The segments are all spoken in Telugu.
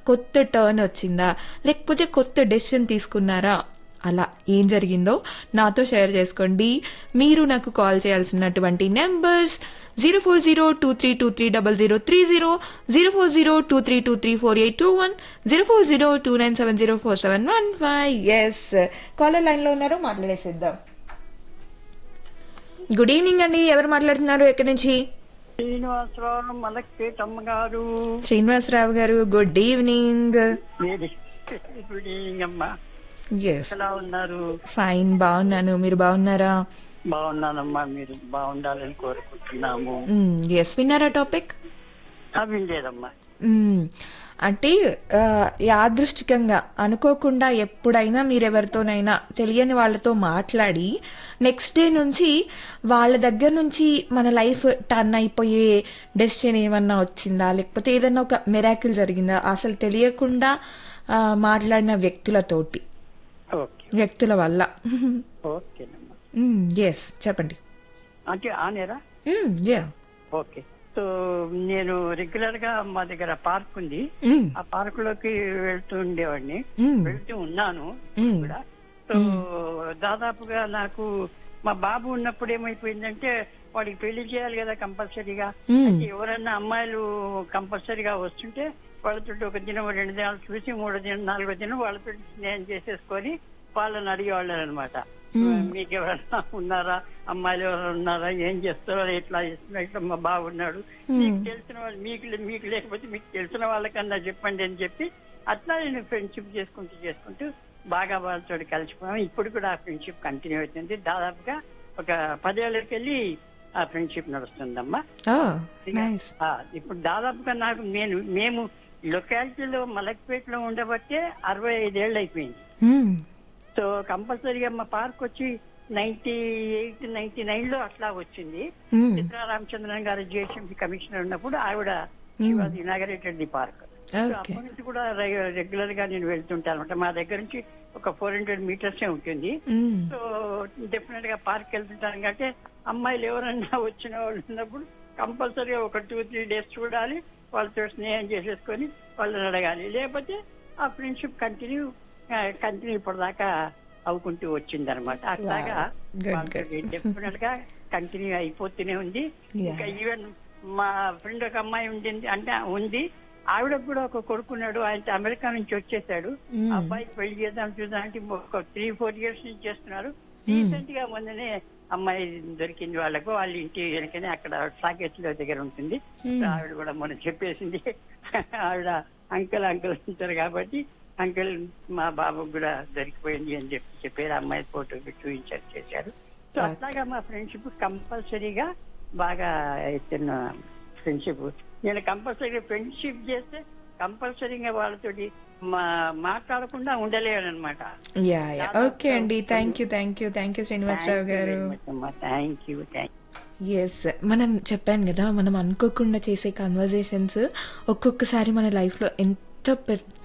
కొత్త టర్న్ వచ్చిందా లేకపోతే కొత్త డెసిషన్ తీసుకున్నారా అలా ఏం జరిగిందో నాతో షేర్ చేసుకోండి మీరు నాకు కాల్ చేయాల్సినటువంటి numbers zero four zero two three two three double zero three zero zero four zero two three two three four eight two one zero four zero two nine seven zero four seven one five yes caller లైన్లో ఉన్నారు మాట్లాడేసిద్దాం గుడ్ ఈవినింగ్ అండి ఎవరు మాట్లాడుతున్నారు ఎక్కడి నుంచి శ్రీనివాసరావు మలక్పేటమ్మ గారు శ్రీనివాసరావు గారు good evening very good evening అమ్మా ఎస్ ఎలా ఉన్నారు ఫైన్ బాగున్నాను మీరు బాగున్నారా బాగున్నానమ్మా మీరు బాగుండాలని కోరుకుంటున్నాము ఎస్ విన్నారా టాపిక్ అవి లేదమ్మా మ్మ్. అంటే ఆ, యాదృష్టికంగా అనుకోకుండా ఎప్పుడైనా మీరెవరితోనైనా తెలియని వాళ్ళతో మాట్లాడి నెక్స్ట్ డే నుంచి వాళ్ళ దగ్గర నుంచి మన లైఫ్ టర్న్ అయిపోయే డెసిషన్ ఏమన్నా వచ్చిందా లేకపోతే ఏదన్నా ఒక మెరాకిల్ జరిగిందా అసలు తెలియకుండా ఆ, మాట్లాడిన వ్యక్తులతోటి ఓకే వ్యక్తుల వల్ల ఓకేనమ్మా ఎస్ చెప్పండి అంటే ఆనేరా యా ఓకే సో నేను రెగ్యులర్ గా మా దగ్గర పార్క్ ఉంది ఆ పార్క్ లోకి వెళ్తూ ఉండేవాడిని వెళ్తూ ఉన్నాను మ్మ్. కూడా సో దాదాపుగా నాకు మా బాబు ఉన్నప్పుడు ఏమైపోయిందంటే వాడికి పెళ్లి చేయాలి కదా కంపల్సరీగా మ్మ్. అయితే ఎవరన్నా అమ్మాయిలు కంపల్సరీగా వస్తుంటే వాళ్ళతో ఒక దినం రెండు దినాలు చూసి మూడో దినం నాలుగో దినం వాళ్ళతో స్నేహం చేసేసుకొని వాళ్ళని అడిగేవాళ్ళు అనమాట మీకు ఎవరన్నా ఉన్నారా అమ్మాయిలు ఎవరైనా ఉన్నారా ఏం చేస్తారో ఎట్లా చేస్తున్నారు ఇట్లా మా బాగున్నాడు మీకు తెలిసిన వాళ్ళు మీకు లే- మీకు లేకపోతే మీకు తెలిసిన వాళ్ళకన్నా చెప్పండి అని చెప్పి అట్లా నేను ఫ్రెండ్షిప్ చేసుకుంటూ చేసుకుంటూ బాగా వాళ్ళతో కలిసిపోయాం ఇప్పుడు కూడా ఆ ఫ్రెండ్షిప్ కంటిన్యూ అవుతుంది దాదాపుగా ఒక పదేళ్ళకి వెళ్ళి ఆ ఫ్రెండ్షిప్ నడుస్తుందమ్మా నైస్ ఆ, ఇప్పుడు దాదాపుగా నాకు నేను మేము లొకాలిటీలో మలక్పేటలో ఉండబట్టే అరవై ఐదేళ్ళు అయిపోయింది సో కంపల్సరీగా మా పార్క్ వచ్చి నైన్టీ ఎయిట్ నైన్టీ నైన్ లో అట్లా వచ్చింది చిత్రా రామచంద్రన్ గారు జిహెచ్ఎంసీ కమిషనర్ ఉన్నప్పుడు ఆవిడ ఇనాగరేటెడ్ ది పార్క్ ఓకే అప్పటి నుంచి కూడా రెగ్యులర్ గా నేను వెళ్తుంటాను అనమాట మా దగ్గర నుంచి ఒక ఫోర్ హండ్రెడ్ మీటర్స్ ఉంటుంది సో డెఫినెట్ గా పార్క్ వెళ్తుంటాను కాబట్టి అమ్మాయిలు ఎవరన్నా వచ్చిన వాళ్ళు ఉన్నప్పుడు కంపల్సరీగా ఒక టూ త్రీ డేస్ చూడాలి వాళ్ళతో స్నేహం చేసేసుకొని వాళ్ళని అడగాలి లేకపోతే ఆ ఫ్రెండ్షిప్ కంటిన్యూ కంటిన్యూ ఇప్పటిదాకా అవుకుంటూ వచ్చింది అనమాట అట్లాగా Good, good. డెఫినెట్ గా కంటిన్యూ అయిపోతూనే ఉంది Yeah. ఇంకా ఈవెన్ మా ఫ్రెండ్ ఒక అమ్మాయి ఉండింది అంటే ఉంది ఆవిడకు కూడా ఒక కొడుకున్నాడు ఆయన అమెరికా నుంచి వచ్చేసాడు Mm. అబ్బాయికి పెళ్లి చేద్దాం చూద్దాం అంటే ఒక త్రీ ఫోర్ ఇయర్స్ నుంచి చేస్తున్నారు రీసెంట్ గా మొన్ననే అమ్మాయి దొరికింది వాళ్ళకు వాళ్ళ ఇంటి వెనకనే అక్కడ సాకేత్ల దగ్గర ఉంటుంది సో ఆవిడ కూడా మొన్న చెప్పేసింది ఆవిడ అంకుల్ అంకుల్ ఉంటారు కాబట్టి అంకుల్ మా బాబుకు కూడా దొరికిపోయింది అని చెప్పి చెప్పారు అమ్మాయి ఫోటో చూపించారు చేశారు సో అట్లాగా మా ఫ్రెండ్షిప్ కంపల్సరీగా బాగా ఎత్తున్న ఫ్రెండ్షిప్ నేను కంపల్సరీగా ఫ్రెండ్షిప్ చేస్తే కంపల్సరీగా వాళ్ళతోటి మా మాట్లాడకుండా ఉండలేను అనమాట యా యా ఓకే అండి thank you thank you thank you Srinivasarao గారు థ్యాంక్ యూ థ్యాంక్ ఎస్ మనం చెప్పాను కదా మనం అనుకోకుండా చేసే కన్వర్జేషన్స్ ఒక్కొక్కసారి మన లైఫ్లో ఎంత పెద్ద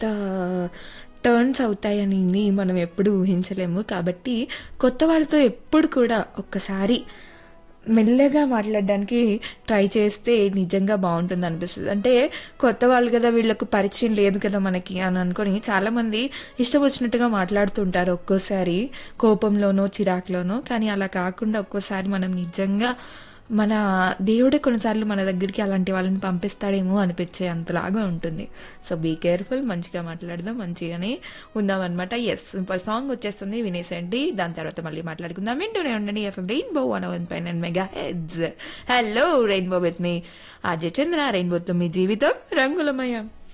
టర్న్స్ అవుతాయని మనం ఎప్పుడు ఊహించలేము కాబట్టి కొత్త వాళ్ళతో ఎప్పుడు కూడా ఒక్కసారి మెల్లగా మాట్లాడడానికి ట్రై చేస్తే నిజంగా బాగుంటుంది అనిపిస్తుంది అంటే కొత్త వాళ్ళు కదా వీళ్ళకు పరిచయం లేదు కదా మనకి అని అనుకొని చాలా మంది ఇష్టం వచ్చినట్టుగా మాట్లాడుతుంటారు ఒక్కోసారి కోపంలోనో చిరాకులోనో కానీ అలా కాకుండా ఒక్కోసారి మనం నిజంగా మన దేవుడే కొన్నిసార్లు మన దగ్గరికి అలాంటి వాళ్ళని పంపిస్తాడేమో అనిపించే అంతలాగా ఉంటుంది సో బీ కేర్ఫుల్ మంచిగా మాట్లాడదాం మంచిగానే ఉందాం అనమాట ఎస్ ఇప్పుడు సాంగ్ వచ్చేస్తుంది వినేసండి దాని తర్వాత మళ్ళీ మాట్లాడుకుందాం వింటూనే ఉండండి ఎఫ్ఎం రెయిన్బో వన్ వన్ పైన mega heads hello rainbow with మీ ఆర్జే చంద్ర రెయిన్బోతో మీ జీవితం రంగులమయం